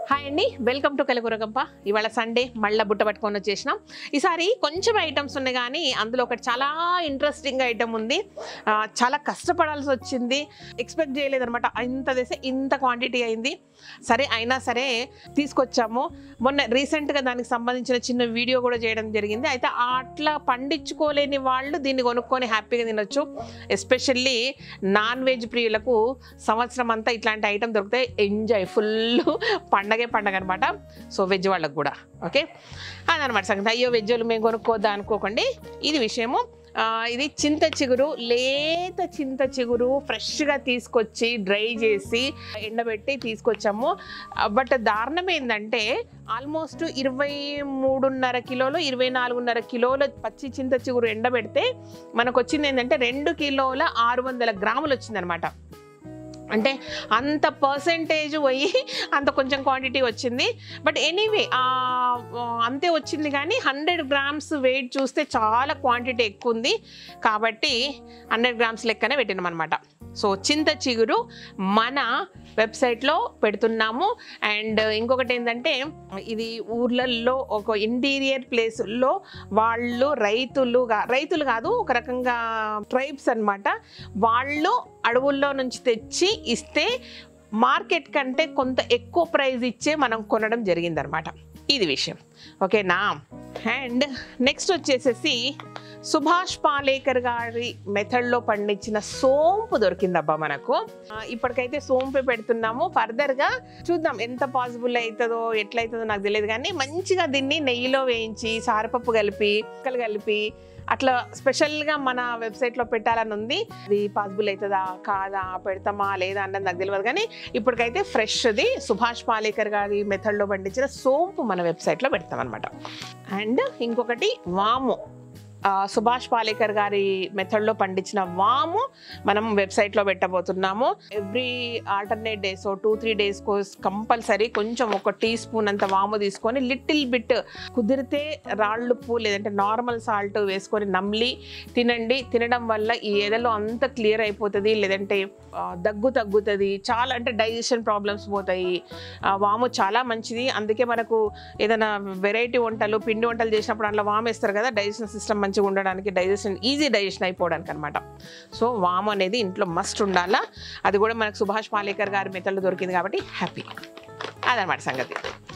hi అండి welcome to కలకూరగంప ఇవాళ Sunday మళ్ళీ బుట్ట పట్టుకొని వచ్చేసినాం ఈసారి కొంచెం ఐటమ్స్ ఉన్నాయి కానీ అందులో ఒకటి చాలా ఇంట్రెస్టింగ్ ఐటమ్ ఉంది ఆ, చాలా కష్టపడాల్సి వచ్చింది ఎక్స్పెక్ట్ చేయలేదన్నమాట ఇంత చేస్తే ఇంత క్వాంటిటీ అయింది సరే అయినా సరే తీసుకొచ్చాము మొన్న రీసెంట్గా దానికి సంబంధించిన చిన్న వీడియో కూడా చేయడం జరిగింది అయితే అట్లా పండించుకోలేని వాళ్ళు దీన్ని కొనుక్కొని హ్యాపీగా తినొచ్చు ఎస్పెషల్లీ నాన్ వెజ్ ప్రియులకు సంవత్సరం అంతా ఇట్లాంటి ఐటమ్ దొరికితే ఎంజాయ్ ఫుల్ పండగే పండగ అనమాట సో వెజ్ వాళ్ళకు కూడా ఓకే అదనమాట సంగతి అయ్యో వెజ్ వాళ్ళు మేము కొనుక్కోద్దా అనుకోకండి ఇది విషయము ఆ, ఇది చింత చిగురు లేత చింత చిగురు ఫ్రెష్గా తీసుకొచ్చి డ్రై చేసి ఎండబెట్టి తీసుకొచ్చాము బట్ దారుణం ఏంటంటే ఆల్మోస్ట్ ఇరవై మూడున్నర కిలోలు ఇరవై నాలుగున్నర కిలోల పచ్చి చింత చిగురు ఎండబెడితే మనకు వచ్చింది ఏంటంటే రెండు కిలోల ఆరు వందల గ్రాములు వచ్చిందనమాట అంటే అంత పర్సంటేజ్ పోయి అంత కొంచెం క్వాంటిటీ వచ్చింది బట్ ఎనీవే అంతే వచ్చింది కానీ హండ్రెడ్ గ్రామ్స్ వెయిట్ చూస్తే చాలా క్వాంటిటీ ఎక్కువ ఉంది కాబట్టి హండ్రెడ్ గ్రామ్స్ లెక్కనే పెట్టినాం అనమాట సో చింత చిగురు మన వెబ్సైట్లో పెడుతున్నాము అండ్ ఇంకొకటి ఏంటంటే ఇది ఊర్లల్లో ఒక ఇంటీరియర్ ప్లేసుల్లో వాళ్ళు రైతులుగా రైతులు కాదు ఒక రకంగా ట్రైబ్స్ అన్నమాట వాళ్ళు అడవుల్లో నుంచి తెచ్చి ఇస్తే మార్కెట్ కంటే కొంత ఎక్కువ ప్రైస్ ఇచ్చే మనం కొనడం జరిగిందనమాట ఇది విషయం ఓకేనా అండ్ నెక్స్ట్ వచ్చేసేసి సుభాష్ పాలేకర్ గారి మెథడ్లో పండించిన సోంపు దొరికిందబ్బా మనకు ఆ, ఇప్పటికైతే సోంపే పెడుతున్నాము ఫర్దర్గా చూద్దాం ఎంత పాసిబుల్ అవుతుందో ఎట్లయితుందో నాకు తెలియదు కానీ మంచిగా దీన్ని నెయ్యిలో వేయించి సారపప్పు కలిపి ముక్కలు కలిపి అట్లా స్పెషల్గా మన వెబ్సైట్లో పెట్టాలని ఉంది అది పాసిబుల్ అవుతుందా కాదా పెడతామా లేదా అన్నది నాకు తెలియదు కానీ ఇప్పటికైతే ఫ్రెష్ది సుభాష్ పాలేకర్ గారి మెథడ్లో పండించిన సోంపు మన వెబ్సైట్లో పెడతాం అనమాట అండ్ ఇంకొకటి వాము ఆ, సుభాష్ పాలేకర్ గారి మెథడ్లో పండించిన వాము మనం వెబ్సైట్లో పెట్టబోతున్నాము every alternate days two three days compulsory కొంచెం ఒక టీ స్పూన్ అంత వాము తీసుకొని లిటిల్ బిట్ కుదిరితే రాళ్ళు ఉప్పు లేదంటే నార్మల్ సాల్ట్ వేసుకొని నమ్లి తినండి తినడం వల్ల ఈ ఎదలో అంత క్లియర్ అయిపోతుంది లేదంటే ఆ, దగ్గు తగ్గుతుంది చాలా అంటే డైజెషన్ ప్రాబ్లమ్స్ పోతాయి ఆ, వాము చాలా మంచిది అందుకే మనకు ఏదైనా వెరైటీ వంటలు పిండి వంటలు చేసినప్పుడు అందులో వాము వేస్తారు కదా డైజెషన్ సిస్టమ్ మంచిగా ఉండడానికి డైజెషన్ ఈజీ డైజెషన్ అయిపోవడానికి అనమాట సో వాము అనేది ఇంట్లో మస్ట్ ఉండాలా అది కూడా మనకు సుభాష్ పాలేకర్ గారి మెథడ్లో దొరికింది కాబట్టి హ్యాపీ అదనమాట సంగతి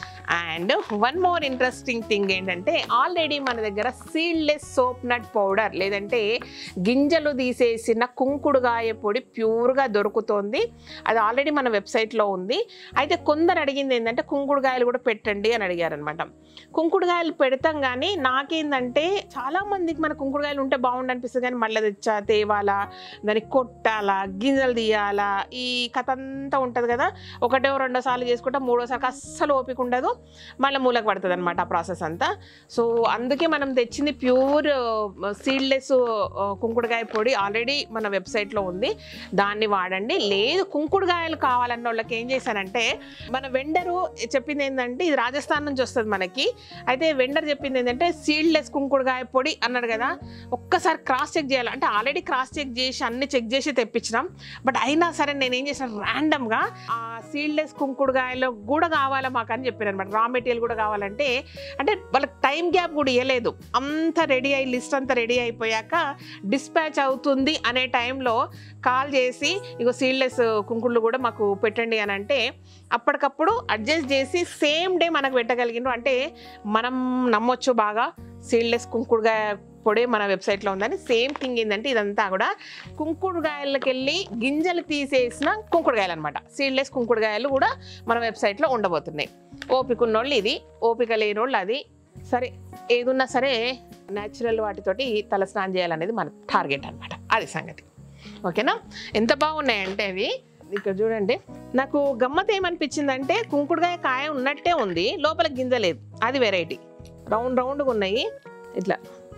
and one more interesting thing ఏంటంటే ఆల్రెడీ మన దగ్గర సీడ్లెస్ సోప్ నట్ పౌడర్ లేదంటే గింజలు తీసేసిన కుంకుడుగాయ పొడి ప్యూర్గా దొరుకుతోంది అది ఆల్రెడీ మన వెబ్సైట్లో ఉంది అయితే కొందరు అడిగింది ఏంటంటే కుంకుడుగాయలు కూడా పెట్టండి అని అడిగారనమాట కుంకుడుగాయలు పెడతాం కానీ నాకేందంటే చాలా మందికి మన కుంకుడుగాయలు ఉంటే బాగుండు అనిపిస్తుంది కానీ మళ్ళీ తెచ్చా తేవాలా దాన్ని కొట్టాలా గింజలు తీయాలా ఈ కథ అంతా ఉంటుంది కదా ఒకటో రెండో సార్లు చేసుకుంటా మూడోసారికి అస్సలు ఓపిక ఉండదు మళ్ళీ మూలకు పడుతుంది అనమాట ఆ ప్రాసెస్ అంతా సో అందుకే మనం తెచ్చింది ప్యూర్ సీడ్లెస్ కుంకుడుకాయ పొడి ఆల్రెడీ మన వెబ్సైట్లో ఉంది దాన్ని వాడండి లేదు కుంకుడుకాయలు కావాలన్న వాళ్ళకి ఏం చేశానంటే మన వెండరు చెప్పింది ఏంటంటే ఇది రాజస్థాన్ నుంచి వస్తుంది మనకి అయితే వెండర్ చెప్పింది ఏంటంటే సీడ్లెస్ కుంకుడుకాయ పొడి అన్నాడు కదా ఒక్కసారి క్రాస్ చెక్ చేయాలి అంటే ఆల్రెడీ క్రాస్ చెక్ చేసి అన్ని చెక్ చేసి తెప్పించినాం బట్ అయినా సరే నేను ఏం చేసిన ర్యాండమ్గా ఆ సీడ్లెస్ కుంకుడుకాయలో కూడా కావాలా మాకు అని చెప్పారు అనమాట రా మెటీరియల్ కూడా కావాలంటే అంటే వాళ్ళకి టైం గ్యాప్ కూడా ఇవ్వలేదు అంతా రెడీ అయ్యి లిస్ట్ అంతా రెడీ అయిపోయాక డిస్పాచ్ అవుతుంది అనే టైంలో కాల్ చేసి ఇగో సీడ్లెస్ కుంకుళ్ళు కూడా మాకు పెట్టండి అని అంటే అప్పటికప్పుడు అడ్జస్ట్ చేసి సేమ్ డే మనకు పెట్టగలిగినారు అంటే మనం నమ్మొచ్చు బాగా సీడ్లెస్ కుంకుడుగా పొడి మన వెబ్సైట్లో ఉందని సేమ్ థింగ్ ఏంటంటే ఇదంతా కూడా కుంకుడుగాయలకి వెళ్ళి గింజలు తీసేసిన కుంకుడుగాయలు అనమాట సీడ్లెస్ కుంకుడుగాయలు కూడా మన వెబ్సైట్లో ఉండబోతున్నాయి ఓపిక ఉన్నోళ్ళు ఇది ఓపిక లేనోళ్ళు అది సరే ఏదున్నా సరే న్యాచురల్ వాటితోటి తల స్నానం చేయాలనేది మన టార్గెట్ అనమాట అది సంగతి ఓకేనా ఎంత బాగున్నాయంటే అవి ఇక్కడ చూడండి నాకు గమ్మత్ ఏమనిపించిందంటే కుంకుడుగాయ కాయ ఉన్నట్టే ఉంది లోపల గింజ లేదు అది వెరైటీ రౌండ్ రౌండ్గా ఉన్నాయి ఇట్లా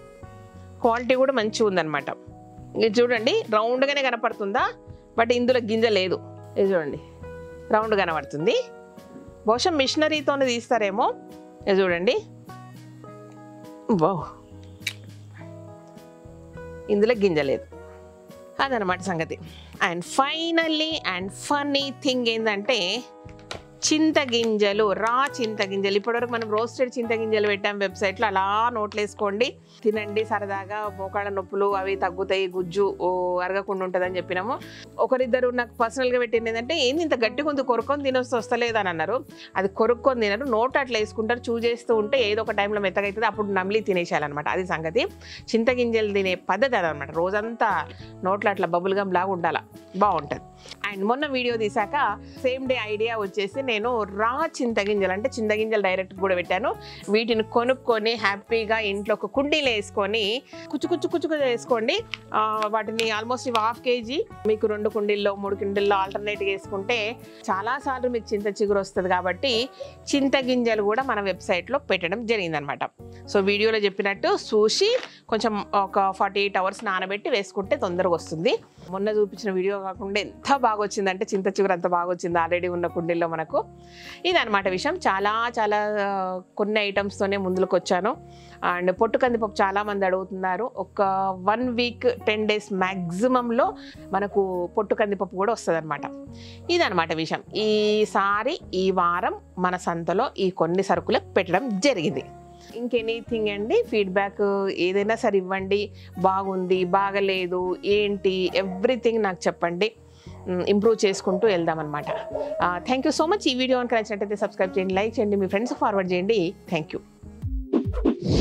క్వాలిటీ కూడా మంచిగా ఉందన్నమాట ఇది చూడండి రౌండ్గానే కనపడుతుందా బట్ ఇందులో గింజ లేదు ఇది చూడండి రౌండ్ కనబడుతుంది బహుశా మిషనరీతోనే తీస్తారేమో ఇది చూడండి బో ఇందులో గింజ లేదు అదనమాట సంగతి and finally and funny thing ఏంటంటే చింతగింజలు రా చింతగింజలు ఇప్పటివరకు మనం రోస్టెడ్ చింతగింజలు పెట్టాం వెబ్సైట్లో అలా నోట్లు వేసుకోండి తినండి సరదాగా మోకాళ్ళ నొప్పులు అవి తగ్గుతాయి గుజ్జు ఓ, అరగకుండా ఉంటుందని చెప్పినాము ఒకరిద్దరు నాకు పర్సనల్గా పెట్టింది ఏంటంటే ఏంది ఇంత గట్టిగా ఉంది కొరుక్కొని తినొస్తే వస్తలేదు అని అన్నారు అది కొరుక్కొని తినరు నోట్ అట్లా వేసుకుంటారు చూ చేస్తూ ఉంటే ఏదో ఒక టైంలో మెత్తగా అవుతుంది అప్పుడు నమిలి తినేసేయాలన్నమాట అది సంగతి చింతగింజలు తినే పద్ధతి అదనమాట రోజంతా నోట్లో అట్లా బబుల్ గమ్ లాగా ఉండాలి బాగుంటుంది అండ్ మొన్న వీడియో తీసాక సేమ్ డే ఐడియా వచ్చేసి నేను రా చింతగింజలు అంటే చింతగింజలు డైరెక్ట్ కూడా పెట్టాను వీటిని కొనుక్కొని హ్యాపీగా ఇంట్లో ఒక కుండీలో వేసుకొని కుచ్చు కుచ్చు కుచ్చుగా వేసుకోండి ఆ, వాటిని ఆల్మోస్ట్ ఇవి హాఫ్ కేజీ మీకు రెండు కుండీల్లో మూడు కుండీల్లో ఆల్టర్నేట్గా వేసుకుంటే చాలాసార్లు మీకు చింత చిగురు వస్తుంది కాబట్టి చింతగింజలు కూడా మన వెబ్సైట్లో పెట్టడం జరిగిందనమాట సో వీడియోలో చెప్పినట్టు చూసి కొంచెం ఒక ఫార్టీ ఎయిట్ అవర్స్ నానబెట్టి వేసుకుంటే తొందరగా వస్తుంది మొన్న చూపించిన వీడియో కాకుండా ఎంత బాగా వచ్చిందంటే చింత చిగురు అంత బాగా వచ్చింది ఆల్రెడీ ఉన్న కుండీల్లో మనకు ఇదనమాట విషయం చాలా చాలా ఆ, కొన్ని ఐటమ్స్తోనే ముందుకు వచ్చాను అండ్ పొట్టు కందిపప్పు చాలా మంది అడుగుతున్నారు ఒక వన్ వీక్ టెన్ డేస్ మ్యాక్సిమంలో మనకు పొట్టు కందిపప్పు కూడా వస్తుంది అనమాట ఇదనమాట విషయం ఈసారి ఈ వారం మన సంతలో ఈ కొన్ని సరుకులు పెట్టడం జరిగింది ఇంకెనీథింగ్ అండి ఫీడ్బ్యాక్ ఏదైనా సరే ఇవ్వండి బాగుంది బాగలేదు ఏంటి ఎవ్రీథింగ్ నాకు చెప్పండి ఇంప్రూవ్ చేసుకుంటూ వెళ్దామన్నమాట థ్యాంక్ యూ సో మచ్ ఈ వీడియో కనుక నచ్చినట్టయితే సబ్స్క్రైబ్ చేయండి లైక్ చేయండి మీ ఫ్రెండ్స్ ఫార్వర్డ్ చేయండి థ్యాంక్ యూ